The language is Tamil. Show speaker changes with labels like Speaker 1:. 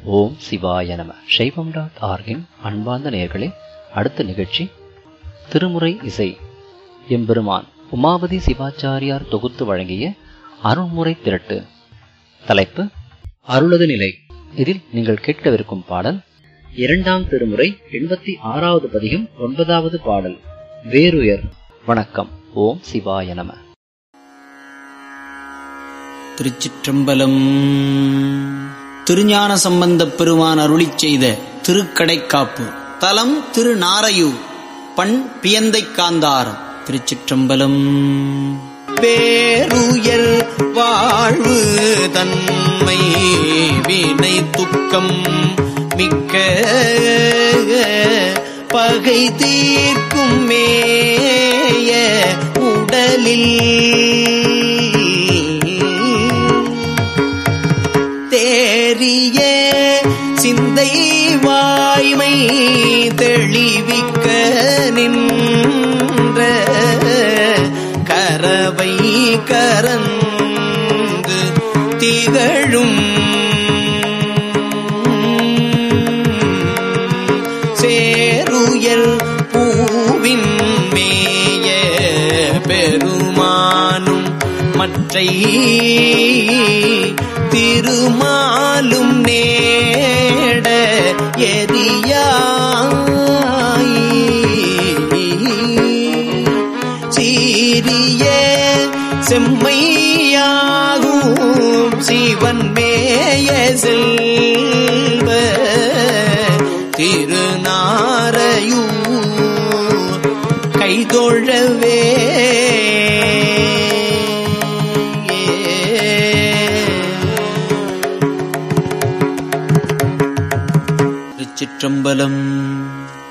Speaker 1: ஓம் சிவாய நம சைவம் டாட் ஆர்கின் அன்பார்ந்த நேயர்களே அடுத்த நிகழ்ச்சி திருமுறை இசை எம்பெருமான் உமாபதி சிவாச்சாரியார் தொகுத்து வழங்கிய அருள்முறை திரட்டு தலைப்பு அருளது நிலை இதில் நீங்கள் கேட்கவிருக்கும் பாடல் இரண்டாம் திருமுறை எண்பத்தி ஆறாவது பதிகம் ஒன்பதாவது பாடல் வேறுயர் வணக்கம் ஓம் சிவாய நம
Speaker 2: திருச்சிற்றம்பலம் திருஞான சம்பந்தப் பெருமான் அருளிச் செய்த திருக்கடைக்காப்பு தலம் திருநாரையூர் பண் பியந்தைக் காந்தாரம் திருச்சிற்றம்பலம் பேருயர் வாழ்வு தன்மை வினை துக்கம் மிக்க பகை தீர்க்கும் மேய உடலில் தேறிய சிந்தை வாய்மை தெளிவிக்க நின்ற கரவை கரந்து திகழும் சேருயல் பூவின் மேய பெருமானும் மற்றை திருமாலும் நேட எரியாய் சீரிய செம்மையாகும் சிவன் மேய செல்வ திருநாரையூர் கைதொழவே திருச்சிற்றம்பலம்